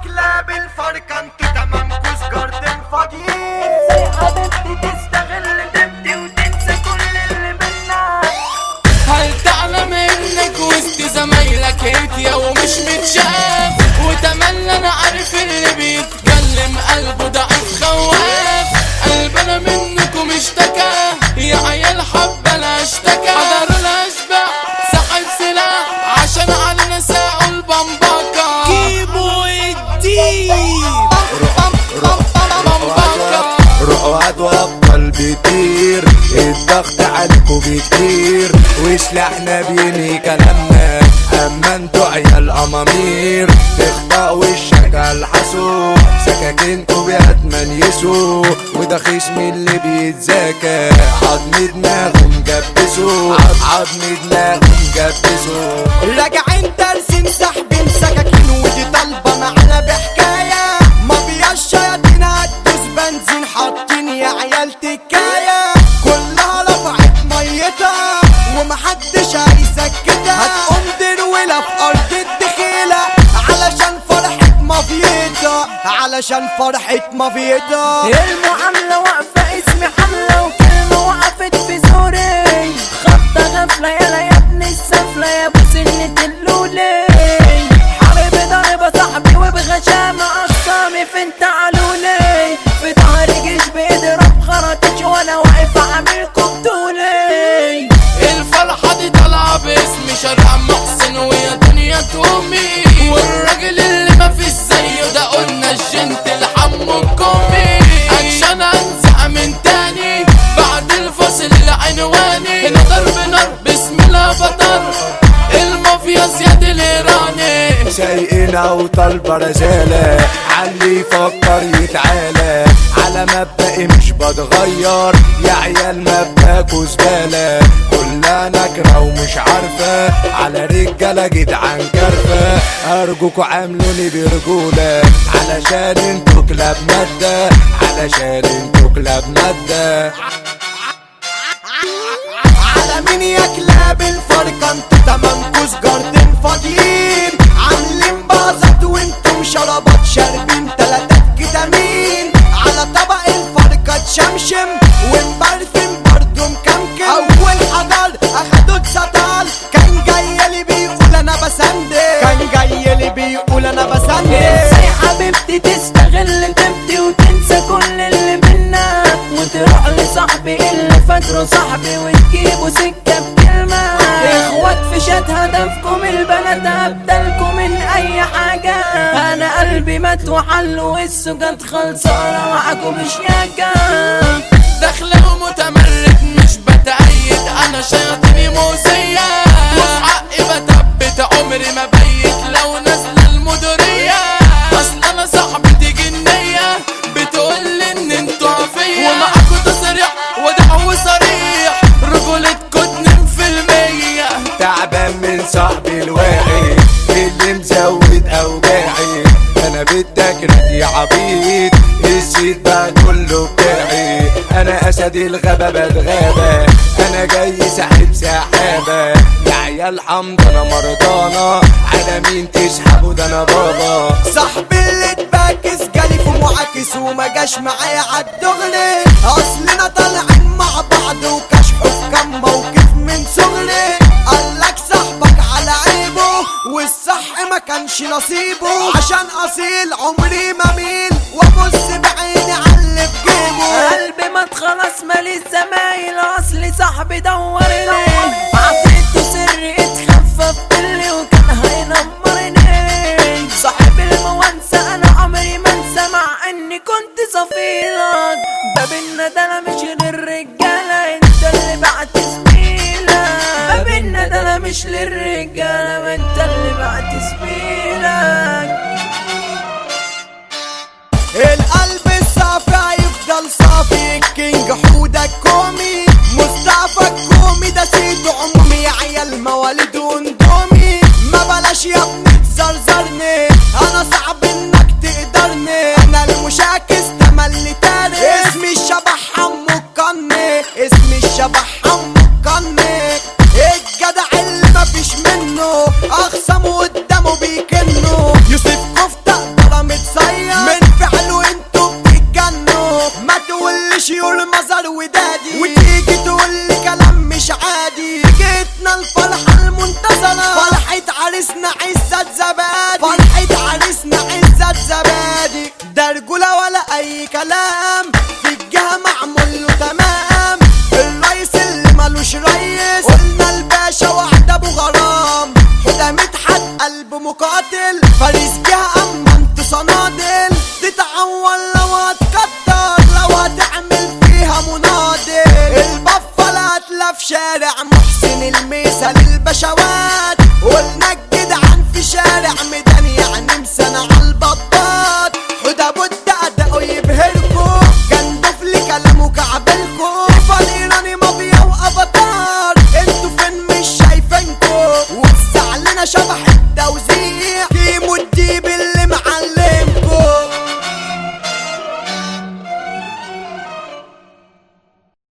كلاب الفرقة انتوا تمامكوا سجارة فاضيين ازاي حبيبتي تستغل دبتي وتنسى كل اللي بينا هل تعلم انك وسط زمايلك هيتيا ومش متشاف وتملى انا عارف اللي بيتكلم قلبه ضعيف خواف قلبنا منكم اشتكى يا عيال حبة لا اشتكى حضروا الاشباح سحب سلاح عشان علينا ساقوا البمبكة كيمو الدين بمبكة روحوا هاتوا ابطال بيطير الضغط عليكوا بكتير وسلاحنا بيني كلامنا اما انتوا عيال امامير تخطئوا الشكل حسوب سكاكينكوا بيتمنيسوا وده خصم اللي بيتذاكى عظم دماغه مجبسوا عظم دماغه مجبسوا راجعين ترسم سحب سكاكين ودي طالبه معانا بحكايه مافيا الشياطين هتدوس بنزين حاطين يا عيال تكايه كلها رفعت ميتها ومحدش هيسكتها هتقوم درويلة في ارض الدخيله علشان فرحة مافيتها علشان فرحة مافيتها المعاملة واقفة اسمي حملة وكلمة وقفت في زوري خبطة غفلة يلا يا ابن السفلة يا ابو سنة اللولي حبيبي ضربة صاحبي وبغشامة قصامي فين تعالولي في ظهري جيش بيضرب خرطش وانا واقف عامل كبتولي الفرحة دي طالعة باسم شارع محسن ويا دنيا تومي والراجل اللي ما فيش زيه ده قلنا الجنت الحمو الكومي اكشن انزع من تاني بعد الفصل لعنواني هنا ضرب نار بسم الله بطر المافيا زياد الايراني سايقنا وطالبة رزالة عاللي يفكر يتعالى على مبدئي مش بتغير يا عيال مبدأكوا زبالة كلها نكرة ومش عارفة على رجالة جدعان كرفة أرجوكوا عاملوني برجولة علشان انتوا كلاب مادة علشان انتوا كلاب مادة على مين يا كلاب الفرقة انتوا تمامكوا سجارتين فاضيين عاملين باظت وانتم شربات شاربين تلاتات كتامين على طبق الفرقة تشمشم ومبرفم برضه مكمكم اول حجر اخدوا اتسطال كان جاي لي بيقول انا بسندل كان جاي لي بيقول انا بسندل ازاي حبيبتي تستغل دبتي وتنسى كل اللي بينا وتروح لصاحبي اللي فاكره صاحبي وتجيبه سكة بكلمة اخوات في شات هدفكم البنات ابدالكم من اي حاجة انا قلبي مات وحل والسجاد خلصانة معاكم شياكة داخله ومتمرد مش بتأيد انا شياطيني موزية وفي حقي بثبت عمري ما بيت لو نازلة المديرية اصل انا صاحبتي جنية بتقول لي ان انتوا عافية ومعاكوا تصريح ودعوة صريح رجولتكوا اتنين في المية تعبان من صاحبي الواعي اللي مزود اوجاعي انا بدك ردي عبيط السيد بقى كله بتاعي انا اسد الغابة بتغابة انا جاي ساحب سحابة يا عيال حمض انا مرضانة على مين تسحبوا ده انا بابا صاحبي اللي اتباكس جالي في معاكس وما جاش معايا عالدغري اصلنا طالعين مع بعض وكشحوا في كام موقف من صغري قالك صاحبك على عيبه والصح ما كانش نصيبه عشان اصيل عمري ما ميل وابص بعيني على اللي في جيبه قلبي ما خلاص مالي الزمايل اصلي صاحبي دورني عطيته سري اتخفف بالي وكان هينمرني صاحب الموانسة انا عمري ما انسى مع اني كنت صفيلك باب الندلة مش للرجالة انت اللي بعت زميلك باب الندلة مش للرجالة ما انت اللي بعت زميلك القلب الصافي هيفضل صافي الكينج حودك كومي مصطفى الكومي ده سيده عمومي يا كلام